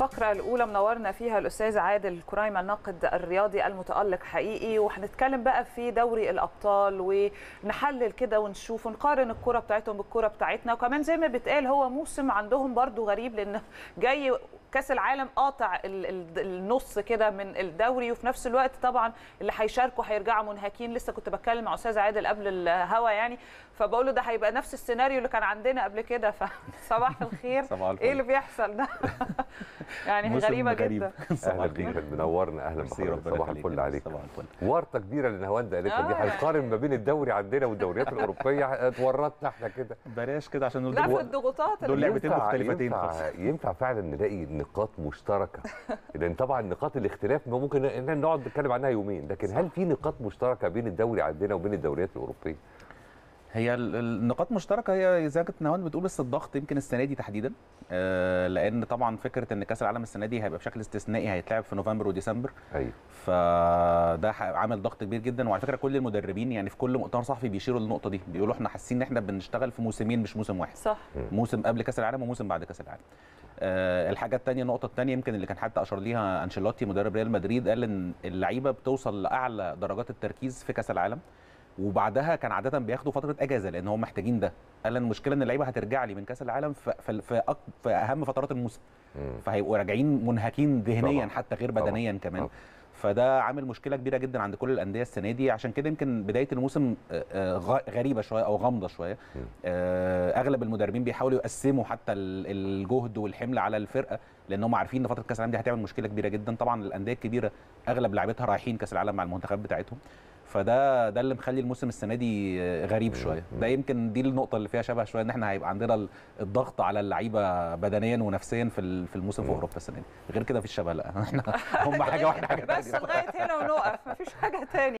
الفقرة الأولى منورنا فيها الأستاذ عادل كرايمة الناقد الرياضي المتألق حقيقي وهنتكلم بقى في دوري الأبطال ونحلل كده ونشوف ونقارن الكرة بتاعتهم بالكرة بتاعتنا وكمان زي ما بيتقال هو موسم عندهم برضو غريب لأن جاي كاس العالم قاطع ال- ال- النص كده من الدوري وفي نفس الوقت طبعا اللي هيشاركوا هيرجعوا منهكين لسه كنت بتكلم مع استاذ عادل قبل الهوا يعني فبقول له ده هيبقى نفس السيناريو اللي كان عندنا قبل كده فصباح الخير صباح الفل. ايه اللي بيحصل ده يعني موسم غريبه غريب. جدا صباح اهلا الخير. بيك منورنا اهلا ميرسي، بحضرتك ربنا صباح يخليك. الفل عليك صباح الفل. ورطه كبيره اللي نهاوند قالتها دي آه. هنقارن ما بين الدوري عندنا والدوريات الاوروبيه اتورطنا احنا كده بلاش كده عشان لا في نقول الضغوطات دول اللي لعبتين ينفع- مختلفتين ينفع, خالص. ينفع فعلا نلاقي نقاط مشتركه لان طبعا نقاط الاختلاف ما ممكن إن نقعد نتكلم عنها يومين لكن هل في نقاط مشتركه بين الدوري عندنا وبين الدوريات الاوروبيه هي ال- النقاط مشتركه هي زي ما كنت نهاوند بتقول بس الضغط يمكن السنه دي تحديدا آه، لان طبعا فكره ان كاس العالم السنه دي هيبقى بشكل استثنائي هيتلعب في نوفمبر وديسمبر ايوه فده ح- عامل ضغط كبير جدا وعلى فكره كل المدربين يعني في كل مؤتمر صحفي بيشيروا للنقطه دي بيقولوا احنا حاسين ان احنا بنشتغل في موسمين مش موسم واحد صح موسم قبل كاس العالم وموسم بعد كاس العالم آه الحاجه الثانيه النقطه الثانيه يمكن اللي كان حتى اشار ليها انشيلوتي مدرب ريال مدريد قال ان اللعيبه بتوصل لاعلى درجات التركيز في كاس العالم وبعدها كان عاده بياخدوا فتره اجازه لان هم محتاجين ده قال ان المشكله ان اللعيبه هترجع لي من كاس العالم في في, في, أك- في اهم فترات الموسم مم. فهيبقوا راجعين منهكين ذهنيا طبعاً. حتى غير طبعاً. بدنيا كمان طبعاً. فده عامل مشكله كبيره جدا عند كل الانديه السنه دي عشان كده يمكن بدايه الموسم آه، آه، غ- غريبه شويه او غامضه شويه مم. آه، اغلب المدربين بيحاولوا يقسموا حتى ال- الجهد والحمل على الفرقه لان هم عارفين ان فتره كاس العالم دي هتعمل مشكله كبيره جدا طبعا الانديه الكبيره اغلب لاعبتها رايحين كاس العالم مع المنتخبات بتاعتهم فده ده اللي مخلي الموسم السنه دي آه، غريب شويه ده يمكن دي النقطه اللي فيها شبه شويه ان احنا هيبقى عندنا ال- الضغط على اللعيبه بدنيا ونفسيا في ال- في الموسم في مم. اوروبا السنه دي غير كده في الشبه لا احنا هم حاجه واحده حاجه بس تانية. لغايه هنا ونقف مفيش حاجه تاني